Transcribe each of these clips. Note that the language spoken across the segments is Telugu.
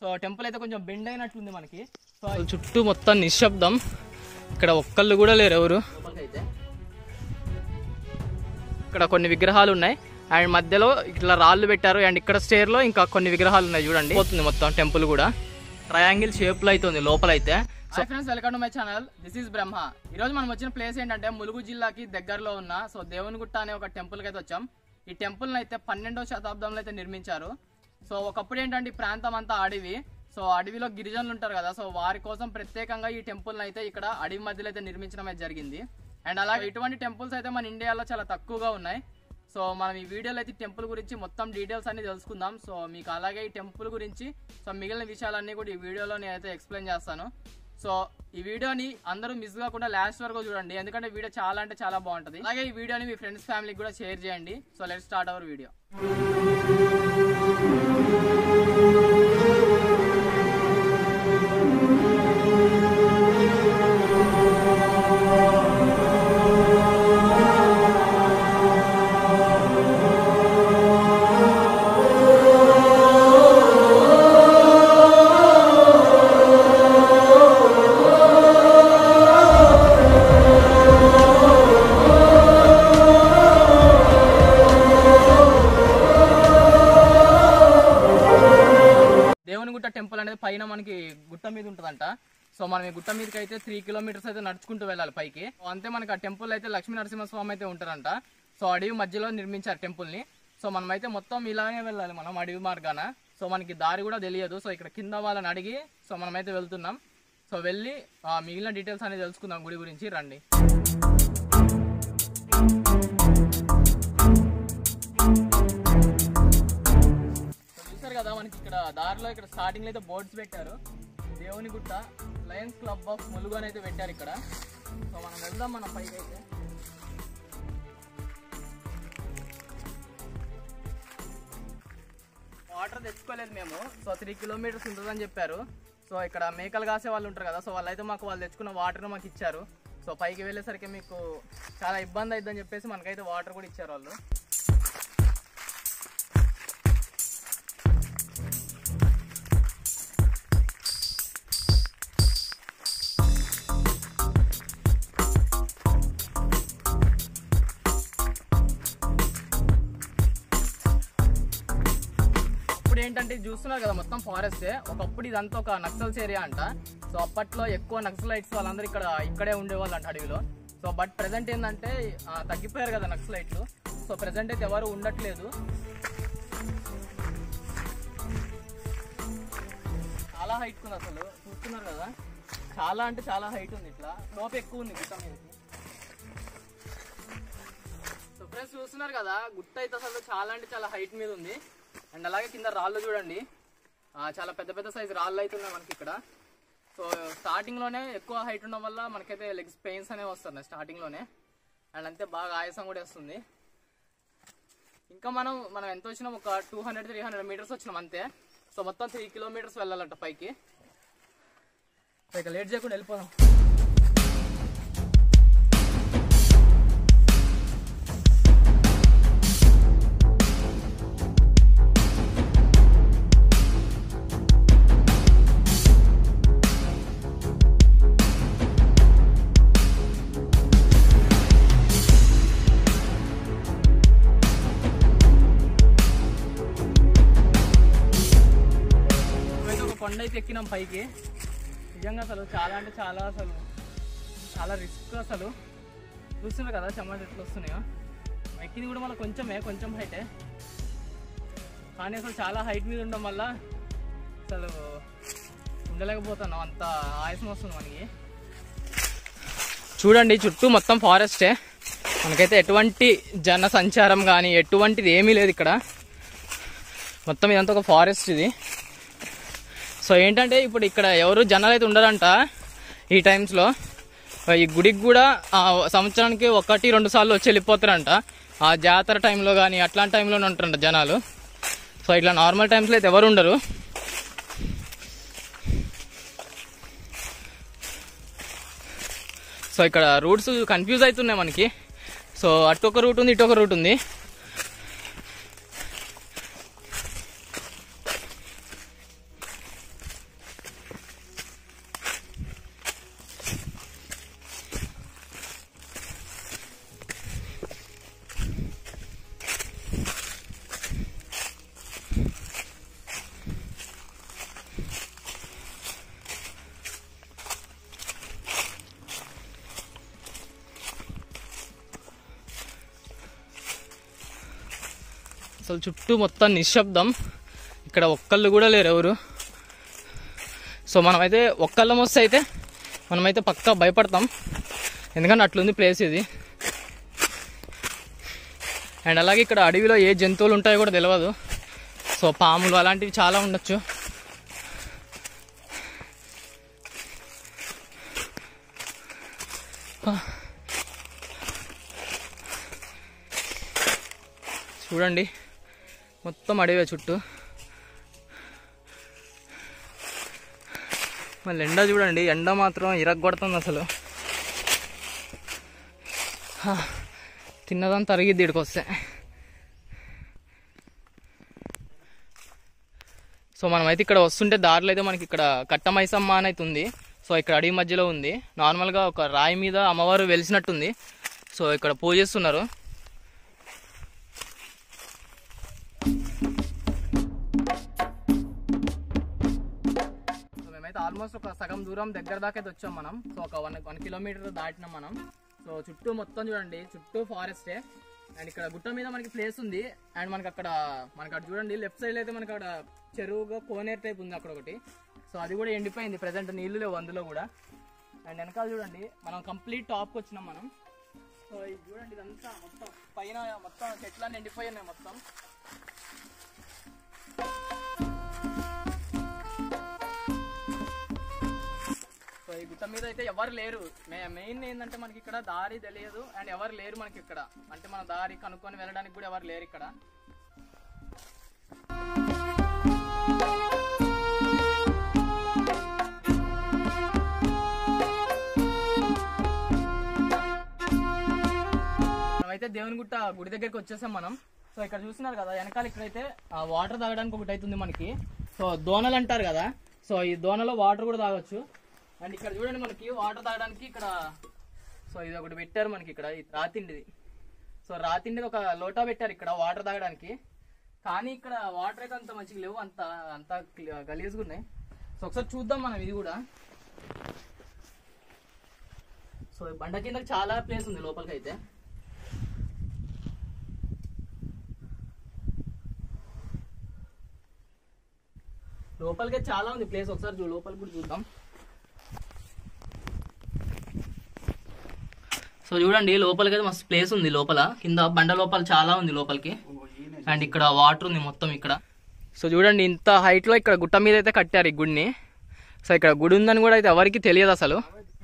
సో టెంపుల్ అయితే కొంచెం బెండ్ అయినట్టుంది మనకి సో చుట్టూ మొత్తం నిశ్శబ్దం ఇక్కడ ఒక్కళ్ళు కూడా లేరు ఎవరు అయితే ఇక్కడ కొన్ని విగ్రహాలు ఉన్నాయి అండ్ మధ్యలో ఇట్లా రాళ్ళు పెట్టారు అండ్ ఇక్కడ స్టేర్ లో ఇంకా కొన్ని విగ్రహాలు ఉన్నాయి చూడండి పోతుంది మొత్తం టెంపుల్ కూడా ట్రయాంగిల్ షేప్ లో అయితే ఉంది లోపల అయితే hi friends welcome to my channel this is Brahma ఈ రోజు మనం వచ్చిన ప్లేస్ ఏంటంటే ములుగు జిల్లాకి దగ్గరలో ఉన్న సో దేవునిగుట్ట అనే ఒక టెంపుల్ కి అయితే వచ్చాం ఈ టెంపుల్ అయితే పన్నెండవ శతాబ్దంలో అయితే నిర్మించారు సో ఒకప్పుడు ఏంటంటే ఈ ప్రాంతం అంతా అడవి సో అడవిలో గిరిజనులు ఉంటారు కదా సో వారి కోసం ప్రత్యేకంగా ఈ టెంపుల్ అయితే ఇక్కడ అడవి మధ్యలో అయితే నిర్మించడం అయితే జరిగింది అండ్ అలాగే ఇటువంటి టెంపుల్స్ అయితే మన ఇండియాలో చాలా తక్కువగా ఉన్నాయి సో మనం ఈ వీడియోలో అయితే టెంపుల్ గురించి మొత్తం డీటెయిల్స్ అన్ని తెలుసుకుందాం సో మీకు అలాగే ఈ టెంపుల్ గురించి సో మిగిలిన విషయాలన్నీ కూడా ఈ వీడియోలో నేనైతే ఎక్స్ప్లెయిన్ చేస్తాను సో ఈ వీడియోని అందరూ మిస్ కాకుండా లాస్ట్ వరకు చూడండి ఎందుకంటే వీడియో చాలా అంటే చాలా బాగుంటుంది అలాగే ఈ వీడియోని మీ ఫ్రెండ్స్ ఫ్యామిలీకి కూడా షేర్ చేయండి so let start our video Devunigutta temple అనేది పైన మనకి గుట్ట మీద ఉంటుందంట సో మనం ఈ గుట్ట మీదకి అయితే త్రీ కిలోమీటర్స్ అయితే నడుచుకుంటూ వెళ్ళాలి పైకి సో అంతే మనకి ఆ టెంపుల్ అయితే లక్ష్మీ నరసింహస్వామి అయితే ఉంటారంట సో అడవి మధ్యలో నిర్మించారు టెంపుల్ ని సో మనమైతే మొత్తం ఇలానే వెళ్ళాలి మనం అడవి మార్గాన సో మనకి దారి కూడా తెలియదు సో ఇక్కడ కింద వాళ్ళని అడిగి సో మనమైతే వెళ్తున్నాం సో వెళ్ళి ఆ, మిగిలిన డీటెయిల్స్ అనేది తెలుసుకుందాం గుడి గురించి రండి సో చూసారు కదా మనకి ఇక్కడ దారిలో ఇక్కడ స్టార్టింగ్ లో అయితే బోర్డ్స్ పెట్టారు దేవుని గుట్ట లయన్స్ క్లబ్ ఆఫ్ ములుగు అని అయితే పెట్టారు ఇక్కడ సో మనం వెళ్దాం మనం పైకి అయితే వాటర్ తెచ్చుకోలేదు మేము సో త్రీ కిలోమీటర్స్ ఉంటుందని చెప్పారు సో ఇక్కడ మేకలు కాసే వాళ్ళు ఉంటారు కదా సో వాళ్ళైతే మాకు వాళ్ళు తెచ్చుకున్న వాటర్ మాకు ఇచ్చారు సో పైకి వెళ్ళేసరికి మీకు చాలా ఇబ్బంది అయిద్దని చెప్పేసి మనకైతే వాటర్ కూడా ఇచ్చారు వాళ్ళు ఇప్పుడు ఏంటంటే ఇది చూస్తున్నారు కదా మొత్తం ఫారెస్ట్ ఒకప్పుడు ఇదంతా ఒక నక్సల్స్ ఏరియా అంట సో అప్పట్లో ఎక్కువ నక్సలైట్స్ వాళ్ళందరూ ఇక్కడ ఇక్కడే ఉండేవాళ్ళు అంట అడవిలో సో బట్ ప్రెసెంట్ ఏంటంటే ఆ, తగ్గిపోయారు కదా నక్సలైట్లు సో ప్రెసెంట్ అయితే ఎవరు ఉండట్లేదు చాలా హైట్ ఉంది అసలు చూస్తున్నారు కదా చాలా అంటే చాలా హైట్ ఉంది ఇట్లా లోపు ఎక్కువ ఉంది గుట్ట మీదకి సో ఫ్రెండ్స్ చూస్తున్నారు కదా గుట్ట అయితే అసలు చాలా అంటే చాలా హైట్ మీద ఉంది అండ్ అలాగే కింద రాళ్ళు చూడండి ఆ, చాలా పెద్ద పెద్ద సైజు రాళ్ళు అయితే ఉన్నాయి మనకి ఇక్కడ సో స్టార్టింగ్ లోనే ఎక్కువ హైట్ ఉండడం వల్ల మనకైతే లెగ్స్ పెయిన్స్ అనేవి వస్తున్నాయి స్టార్టింగ్ లోనే అండ్ అంతే బాగా ఆయాసం కూడా వస్తుంది ఇంకా మనం మనం ఎంత వచ్చినాం ఒక two hundred three hundred metres వచ్చినాం అంతే సో మొత్తం త్రీ కిలోమీటర్స్ వెళ్ళాలంట పైకి సో ఇక లేట్ చేయకుండా వెళ్ళిపోదాం ఇప్పుడైతే ఒక కొండ అయితే ఎక్కినాం పైకి నిజంగా అసలు చాలా అంటే చాలా అసలు చాలా రిస్క్ అసలు చూస్తున్నారు కదా చెమట ఎట్లా వస్తున్నాయో ఎక్కింది కూడా మళ్ళీ కొంచెమే కొంచెం హైటే కానీ అసలు చాలా హైట్ మీద ఉండడం వల్ల అసలు ఉండలేకపోతున్నాం అంత ఆయాసం వస్తుంది మనకి చూడండి చుట్టూ మొత్తం ఫారెస్టే మనకైతే ఎటువంటి జన సంచారం కానీ ఎటువంటిది ఏమీ లేదు ఇక్కడ మొత్తం ఇదంతా ఒక ఫారెస్ట్ ఇది సో ఏంటంటే ఇప్పుడు ఇక్కడ ఎవరు జనాలు అయితే ఉండరంట ఈ టైమ్స్లో ఈ గుడికి కూడా ఆ, సంవత్సరానికి ఒకటి రెండు సార్లు వచ్చి వెళ్ళిపోతారంట ఆ జాతర టైంలో కానీ అట్లాంటి టైంలోనే ఉంటారంట జనాలు సో ఇట్లా నార్మల్ టైమ్స్లో అయితే ఎవరు ఉండరు సో ఇక్కడ రూట్స్ కన్ఫ్యూజ్ అవుతున్నాయి మనకి సో అటు ఒక రూట్ ఉంది ఇటు ఒక రూట్ ఉంది అసలు చుట్టూ మొత్తం నిశ్శబ్దం ఇక్కడ ఒక్కళ్ళు కూడా లేరు ఎవరు సో మనమైతే ఒక్కళ్ళం వస్తే అయితే మనమైతే పక్కా భయపడతాం ఎందుకంటే అట్లుంది ప్లేస్ ఇది అండ్ అలాగే ఇక్కడ అడవిలో ఏ జంతువులు ఉంటాయో కూడా తెలియదు సో పాములు అలాంటివి చాలా ఉండొచ్చు చూడండి మొత్తం అడవే చుట్టూ మళ్ళీ ఎండ చూడండి ఎండ మాత్రం ఇరగొడుతుంది అసలు హా, తిన్నదంతా తరిగిద్ది ఇక్కడికి వస్తే సో మనమైతే ఇక్కడ వస్తుంటే దారిలో అయితే మనకి ఇక్కడ కట్టమైసమ్మ అని అయితే ఉంది సో ఇక్కడ అడవి మధ్యలో ఉంది నార్మల్గా ఒక రాయి మీద అమ్మవారు వెలిసినట్టుంది సో ఇక్కడ పూజిస్తున్నారు సో మేమైతే ఆల్మోస్ట్ ఒక సగం దూరం దగ్గర దాకా అయితే వచ్చాం మనం సో ఒక వన్ వన్ కిలోమీటర్ దాటినాం మనం సో చుట్టూ మొత్తం చూడండి చుట్టూ ఫారెస్టే అండ్ ఇక్కడ గుట్ట మీద మనకి ప్లేస్ ఉంది అండ్ మనకి అక్కడ మనకి అక్కడ చూడండి లెఫ్ట్ సైడ్ అయితే మనకి అక్కడ చెరువుగా కోనేరు టైప్ ఉంది అక్కడ ఒకటి సో అది కూడా ఎండిపోయింది ప్రజెంట్ నీళ్లు లేవు అందులో కూడా అండ్ వెనకాల చూడండి మనం కంప్లీట్ టాప్కి వచ్చినాం మనం సో ఇది చూడండి ఇదంతా మొత్తం పైన మొత్తం చెట్లన్నీ ఎండిపోయి ఉన్నాయి మొత్తం సో ఈ గుట్ట మీద అయితే ఎవరు లేరు మెయిన్ ఏంటంటే మనకి ఇక్కడ దారి తెలియదు అండ్ ఎవరు లేరు మనకి ఇక్కడ అంటే మన దారి కనుక్కొని వెళ్ళడానికి కూడా ఎవరు లేరు ఇక్కడ మనమైతే దేవుని గుట్ట గుడి దగ్గరికి వచ్చేసాం మనం సో ఇక్కడ చూస్తున్నారు కదా వెనకాల ఇక్కడైతే వాటర్ తాగడానికి ఒకటి అవుతుంది మనకి సో దోనలు అంటారు కదా సో ఈ దోనలో వాటర్ కూడా తాగొచ్చు అండ్ ఇక్కడ చూడండి మనకి వాటర్ తాగడానికి ఇక్కడ సో ఇది ఒకటి పెట్టారు మనకి ఇక్కడ ఇది రాతిండిది సో రాతిండిది ఒక లోటా పెట్టారు ఇక్కడ వాటర్ తాగడానికి కానీ ఇక్కడ వాటర్ అయితే అంత మంచిగా లేవు అంత అంత గలీజ్గా ఉన్నాయి సో ఒకసారి చూద్దాం మనం ఇది కూడా సో ఈ బండ కింద చాలా ప్లేస్ ఉంది లోపలికి అయితే లోపలికి చాలా ఉంది ప్లేస్ ఒకసారి చూ లోపలికి కూడా చూద్దాం సో చూడండి లోపలికి అయితే మస్తు ప్లేస్ ఉంది లోపల కింద బండ లోపల చాలా ఉంది లోపలికి అండ్ ఇక్కడ వాటర్ ఉంది మొత్తం ఇక్కడ సో చూడండి ఇంత హైట్ లో ఇక్కడ గుట్ట మీద అయితే కట్టారు ఈ గుడిని సో ఇక్కడ గుడి ఉందని కూడా అయితే ఎవరికి తెలియదు అసలు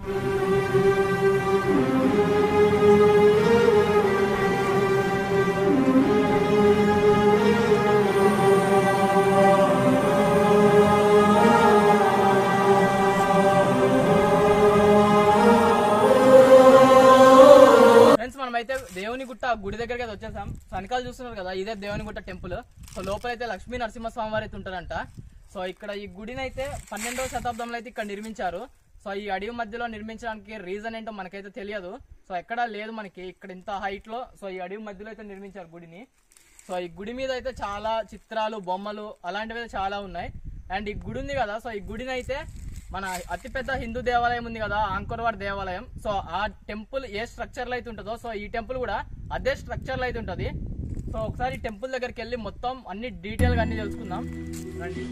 ఫ్రెండ్స్ మనమైతే దేవుని గుట్ట గుడి దగ్గరికి అయితే వచ్చేసాం సో వెనకాల చూస్తున్నారు కదా ఇదే దేవుని గుట్ట టెంపుల్ సో లోపల అయితే లక్ష్మీ నరసింహస్వామి వారు అయితే ఉంటారంట సో ఇక్కడ ఈ గుడిని అయితే పన్నెండవ శతాబ్దంలో అయితే ఇక్కడ నిర్మించారు సో ఈ అడవి మధ్యలో నిర్మించడానికి రీజన్ ఏంటో మనకైతే తెలియదు సో ఎక్కడా లేదు మనకి ఇక్కడ ఇంత హైట్ లో సో ఈ అడవి మధ్యలో అయితే నిర్మించారు గుడిని సో ఈ గుడి మీద అయితే చాలా చిత్రాలు బొమ్మలు అలాంటివి అయితే చాలా ఉన్నాయి అండ్ ఈ గుడి ఉంది కదా సో ఈ గుడిని అయితే మన అతిపెద్ద హిందూ దేవాలయం ఉంది కదా ఆంకోర్వాడ్ దేవాలయం సో ఆ టెంపుల్ ఏ స్ట్రక్చర్ లో అయితే ఉంటుందో సో ఈ టెంపుల్ కూడా అదే స్ట్రక్చర్ లో అయితే ఉంటది సో ఒకసారి టెంపుల్ దగ్గరికి వెళ్ళి మొత్తం అన్ని డీటెయిల్ గా అన్ని తెలుసుకుందాం రండి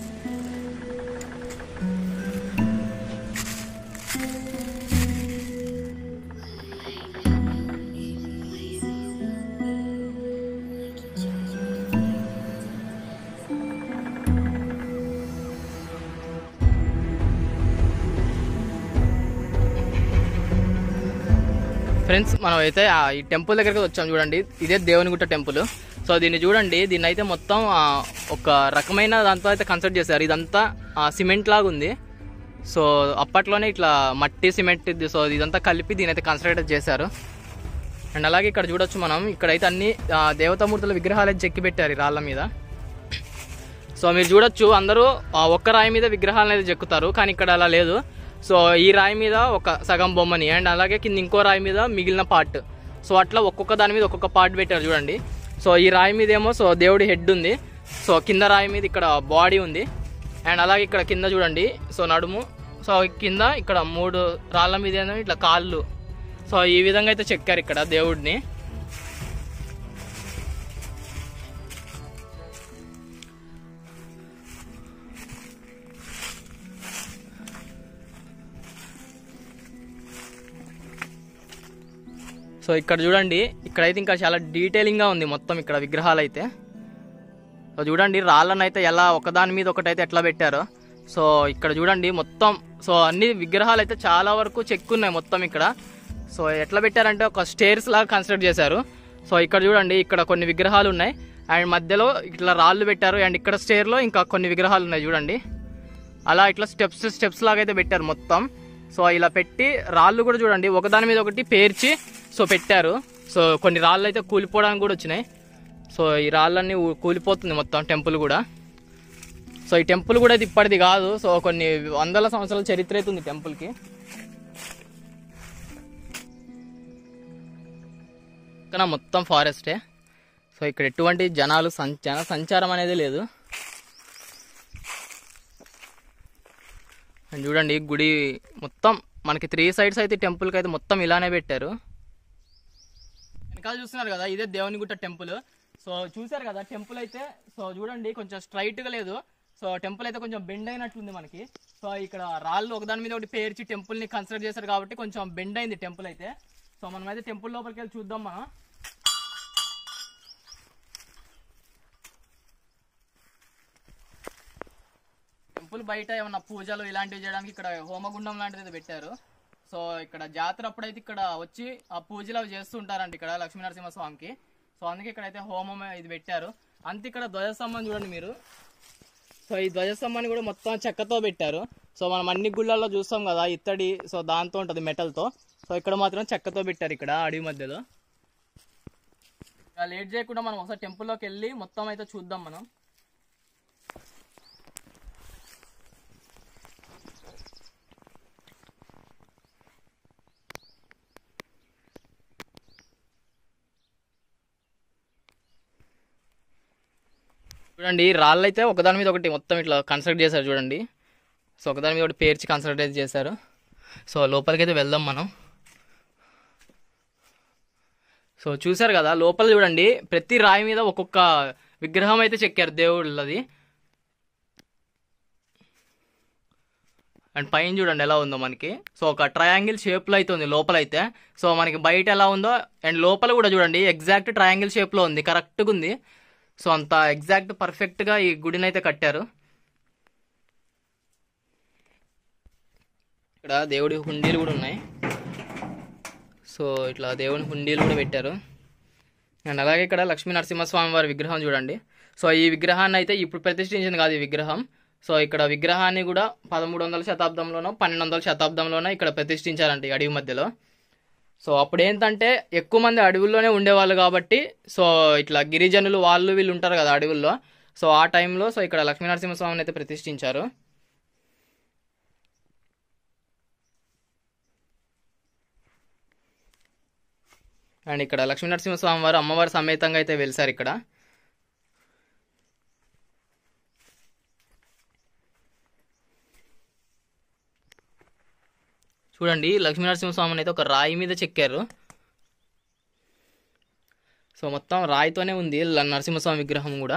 ఫ్రెండ్స్ మనం అయితే ఆ ఈ టెంపుల్ దగ్గరికి వచ్చాం చూడండి ఇదే దేవునిగుట్ట టెంపుల్ సో దీన్ని చూడండి దీన్ని అయితే మొత్తం ఆ, ఒక రకమైన దాంతో అయితే కన్స్ట్రక్ట్ చేశారు ఇదంతా సిమెంట్ లాగా ఉంది సో అప్పట్లోనే ఇట్లా మట్టి సిమెంట్ ఇది సో ఇదంతా కలిపి దీని అయితే కన్స్ట్రక్ట్ చేశారు అండ్ అలాగే ఇక్కడ చూడొచ్చు మనం ఇక్కడైతే అన్ని ఆ, దేవతామూర్తుల విగ్రహాలు అయితే చెక్కి పెట్టారు ఈ రాళ్ళ మీద సో మీరు చూడొచ్చు అందరూ ఆ ఒక్క రాయి మీద విగ్రహాలను అయితే చెక్కుతారు కానీ ఇక్కడ అలా లేదు సో ఈ రాయి మీద ఒక సగం బొమ్మని అండ్ అలాగే కింద ఇంకో రాయి మీద మిగిలిన పార్ట్ సో అట్లా ఒక్కొక్క దాని మీద ఒక్కొక్క పార్ట్ పెట్టారు చూడండి సో ఈ రాయి మీద ఏమో సో దేవుడి హెడ్ ఉంది సో కింద రాయి మీద ఇక్కడ బాడీ ఉంది అండ్ అలాగే ఇక్కడ కింద చూడండి సో నడుము సో కింద ఇక్కడ మూడు రాళ్ళ మీద ఏమో ఇట్లా కాళ్ళు సో ఈ విధంగా అయితే చెక్కారు ఇక్కడ దేవుడిని సో ఇక్కడ చూడండి ఇక్కడైతే ఇంకా చాలా డీటెయిలింగ్గా ఉంది మొత్తం ఇక్కడ విగ్రహాలు అయితే సో చూడండి రాళ్ళను అయితే ఎలా ఒకదాని మీద ఒకటైతే ఎట్లా పెట్టారో సో ఇక్కడ చూడండి మొత్తం సో అన్ని విగ్రహాలు అయితే చాలా వరకు చెక్కున్నాయి మొత్తం ఇక్కడ సో ఎట్లా పెట్టారంటే ఒక స్టేర్స్ లాగా కన్స్ట్రక్ట్ చేశారు సో ఇక్కడ చూడండి ఇక్కడ కొన్ని విగ్రహాలు ఉన్నాయి అండ్ మధ్యలో ఇట్లా రాళ్ళు పెట్టారు అండ్ ఇక్కడ స్టేర్లో ఇంకా కొన్ని విగ్రహాలు ఉన్నాయి చూడండి అలా ఇట్లా స్టెప్స్ స్టెప్స్ లాగా అయితే పెట్టారు మొత్తం సో ఇలా పెట్టి రాళ్ళు కూడా చూడండి ఒకదాని మీద ఒకటి పేర్చి సో పెట్టారు సో కొన్ని రాళ్ళు అయితే కూలిపోవడానికి కూడా వచ్చినాయి సో ఈ రాళ్ళన్నీ ఊ- కూలిపోతుంది మొత్తం టెంపుల్ కూడా సో ఈ టెంపుల్ కూడా ఇది ఇప్పటిది కాదు సో కొన్ని వందల సంవత్సరాల చరిత్ర అయితే ఉంది టెంపుల్కి ఇక్కడ మొత్తం ఫారెస్టే సో ఇక్కడ ఎటువంటి జనాలు సం- జన సంచారం అనేది లేదు అండ్ చూడండి గుడి మొత్తం మనకి త్రీ సైడ్స్ అయితే టెంపుల్కి అయితే మొత్తం ఇలానే పెట్టారు వెనకాల చూస్తున్నారు కదా ఇదే దేవునిగుట్ట టెంపుల్ సో చూసారు కదా టెంపుల్ అయితే సో చూడండి కొంచెం స్ట్రైట్ గా లేదు సో టెంపుల్ అయితే కొంచెం బెండ్ అయినట్లుంది మనకి సో ఇక్కడ రాళ్ళు ఒకదాని మీద ఒకటి పేర్చి టెంపుల్ ని కన్సిడర్ చేశారు కాబట్టి కొంచెం బెండ్ అయింది టెంపుల్ అయితే సో మనం అయితే టెంపుల్ లోపలికి వెళ్ళి చూద్దాం మనం టెంపుల్ బయట ఏమన్నా పూజలు ఇలాంటివి చేయడానికి ఇక్కడ హోమగుండం లాంటిది అయితే పెట్టారు సో ఇక్కడ జాతర అప్పుడైతే ఇక్కడ వచ్చి ఆ పూజలు అవి చేస్తూ ఉంటారంట ఇక్కడ లక్ష్మీనరసింహ స్వామికి సో అందుకే ఇక్కడ అయితే హోమం ఇది పెట్టారు అంతే ఇక్కడ ధ్వజస్తంభం చూడండి మీరు సో ఈ ధ్వజస్తంభాన్ని కూడా మొత్తం చెక్కతో పెట్టారు సో మనం అన్ని గుళ్ళల్లో చూస్తాం కదా ఇత్తడి సో దాంతో ఉంటుంది మెటల్తో సో ఇక్కడ మాత్రం చెక్కతో పెట్టారు ఇక్కడ అడవి మధ్యలో ఇక లేట్ చేయకుండా మనం ఒకసారి టెంపుల్లోకి వెళ్ళి మొత్తం అయితే చూద్దాం మనం చూడండి రాళ్ళు అయితే ఒకదాని మీద ఒకటి మొత్తం ఇట్లా కన్స్ట్రక్ట్ చేశారు చూడండి సో ఒకదాని మీద ఒకటి పేర్చి కన్స్ట్రక్ట్ చేశారు సో లోపలికి అయితే వెళ్దాం మనం సో చూసారు కదా లోపల చూడండి ప్రతి రాయి మీద ఒక్కొక్క విగ్రహం అయితే చెక్కారు దేవుళ్ళది అండ్ పైన చూడండి ఎలా ఉందో మనకి సో ఒక ట్రయాంగిల్ షేప్లో అయితే ఉంది లోపల అయితే సో మనకి బయట ఎలా ఉందో అండ్ లోపల కూడా చూడండి ఎగ్జాక్ట్ ట్రయాంగిల్ షేప్లో ఉంది కరెక్ట్గా ఉంది సో అంత ఎగ్జాక్ట్ పర్ఫెక్ట్గా ఈ గుడిని అయితే కట్టారు ఇక్కడ దేవుడి హుండీలు కూడా ఉన్నాయి సో ఇట్లా దేవుని హుండీలు కూడా పెట్టారు అండ్ అలాగే ఇక్కడ లక్ష్మీ నరసింహస్వామి వారి విగ్రహం చూడండి సో ఈ విగ్రహాన్ని అయితే ఇప్పుడు ప్రతిష్ఠించింది కాదు ఈ విగ్రహం సో ఇక్కడ విగ్రహాన్ని కూడా పదమూడు వందల శతాబ్దంలోనో పన్నెండు వందల శతాబ్దంలోనో ఇక్కడ ప్రతిష్ఠించారంట ఈ అడవి మధ్యలో సో అప్పుడు ఏంటంటే ఎక్కువ మంది అడవుల్లోనే ఉండేవాళ్ళు కాబట్టి సో ఇట్లా గిరిజనులు వాళ్ళు వీళ్ళు ఉంటారు కదా అడవుల్లో సో ఆ టైంలో సో ఇక్కడ లక్ష్మీ నరసింహస్వామిని అయితే ప్రతిష్ఠించారు అండ్ ఇక్కడ లక్ష్మీ నరసింహస్వామి వారు అమ్మవారి సమేతంగా అయితే వెలిసారు ఇక్కడ చూడండి లక్ష్మీ నరసింహస్వామిని అయితే ఒక రాయి మీద చెక్కారు సో మొత్తం రాయితోనే ఉంది ల- నరసింహస్వామి విగ్రహం కూడా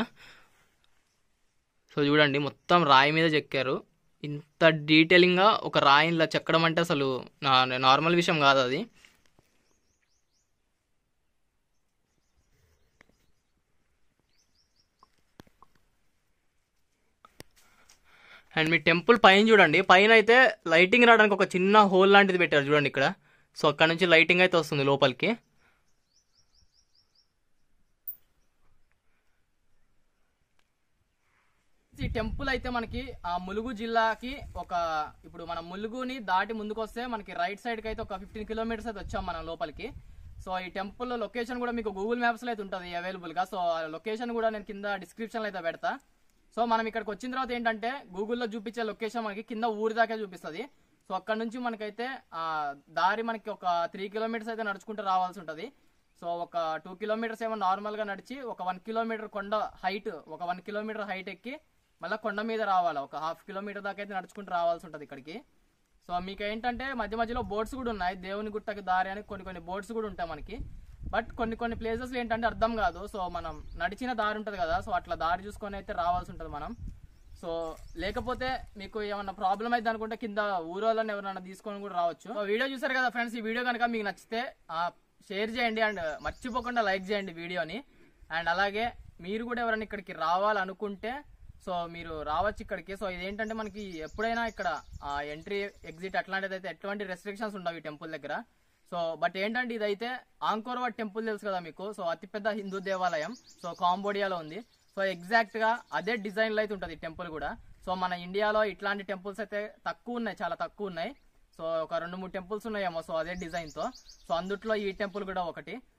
సో చూడండి మొత్తం రాయి మీద చెక్కారు ఇంత డీటెయిలింగ్గా ఒక రాయిని ఇలా చెక్కడం అంటే అసలు నా- నార్మల్ విషయం కాదు అది అండ్ మీ టెంపుల్ పైన చూడండి పైన అయితే లైటింగ్ రావడానికి ఒక చిన్న హోల్ లాంటిది పెట్టారు చూడండి ఇక్కడ సో అక్కడ నుంచి లైటింగ్ అయితే వస్తుంది లోపలికి ఈ టెంపుల్ అయితే మనకి ఆ ములుగు జిల్లాకి ఒక ఇప్పుడు మనం ములుగుని దాటి ముందుకు వస్తే మనకి రైట్ సైడ్ కి అయితే ఒక ఫిఫ్టీన్ కిలోమీటర్స్ అయితే వచ్చాం మనం లోపలికి సో ఈ టెంపుల్ లొకేషన్ కూడా మీకు గూగుల్ మ్యాప్స్ లో అయితే ఉంటుంది అవైలబుల్ గా సో ఆ లొకేషన్ కూడా నేను కింద డిస్క్రిప్షన్ లో అయితే పెడతా సో మనం ఇక్కడికి వచ్చిన తర్వాత ఏంటంటే గూగుల్లో చూపించే లొకేషన్ మనకి కింద ఊరి దాకా చూపిస్తుంది సో అక్కడ నుంచి మనకైతే ఆ దారి మనకి ఒక త్రీ కిలోమీటర్స్ అయితే నడుచుకుంటూ రావాల్సి ఉంటుంది సో ఒక టూ కిలోమీటర్స్ ఏమో నార్మల్ గా నడిచి ఒక వన్ కిలోమీటర్ కొండ హైట్ ఒక వన్ కిలోమీటర్ హైట్ ఎక్కి మళ్ళీ కొండ మీద రావాలి ఒక హాఫ్ కిలోమీటర్ దాకా అయితే నడుచుకుంటూ రావాల్సి ఉంటుంది ఇక్కడికి సో మీకు ఏంటంటే మధ్య మధ్యలో బోట్స్ కూడా ఉన్నాయి దేవుని గుట్టకి దారి అని కొన్ని కొన్ని బోట్స్ కూడా ఉంటాయి మనకి బట్ కొన్ని కొన్ని ప్లేసెస్ ఏంటంటే అర్థం కాదు సో మనం నడిచిన దారి ఉంటుంది కదా సో అట్లా దారి చూసుకొని అయితే రావాల్సి ఉంటుంది మనం సో లేకపోతే మీకు ఏమన్నా ప్రాబ్లం అయితే అనుకుంటే కింద ఊరోళ్ళని ఎవరైనా తీసుకొని కూడా రావచ్చు సో వీడియో చూసారు కదా ఫ్రెండ్స్ ఈ వీడియో కనుక మీకు నచ్చితే షేర్ చేయండి అండ్ మర్చిపోకుండా లైక్ చేయండి వీడియోని అండ్ అలాగే మీరు కూడా ఎవరైనా ఇక్కడికి రావాలనుకుంటే సో మీరు రావచ్చు ఇక్కడికి సో ఇదేంటంటే మనకి ఎప్పుడైనా ఇక్కడ ఎంట్రీ ఎగ్జిట్ అట్లాంటిది అయితే ఎటువంటి రెస్ట్రిక్షన్స్ ఉండవు ఈ టెంపుల్ దగ్గర సో బట్ ఏంటంటే ఇదైతే ఆంకోర్వాడ్ టెంపుల్ తెలుసు కదా మీకు సో అతిపెద్ద హిందూ దేవాలయం సో కాంబోడియాలో ఉంది సో ఎగ్జాక్ట్ గా అదే డిజైన్ లో అయితే ఉంటుంది టెంపుల్ కూడా సో మన ఇండియాలో ఇట్లాంటి టెంపుల్స్ అయితే తక్కువ ఉన్నాయి చాలా తక్కువ ఉన్నాయి సో ఒక రెండు మూడు టెంపుల్స్ ఉన్నాయేమో సో అదే డిజైన్ తో సో అందుట్లో ఈ టెంపుల్ కూడా ఒకటి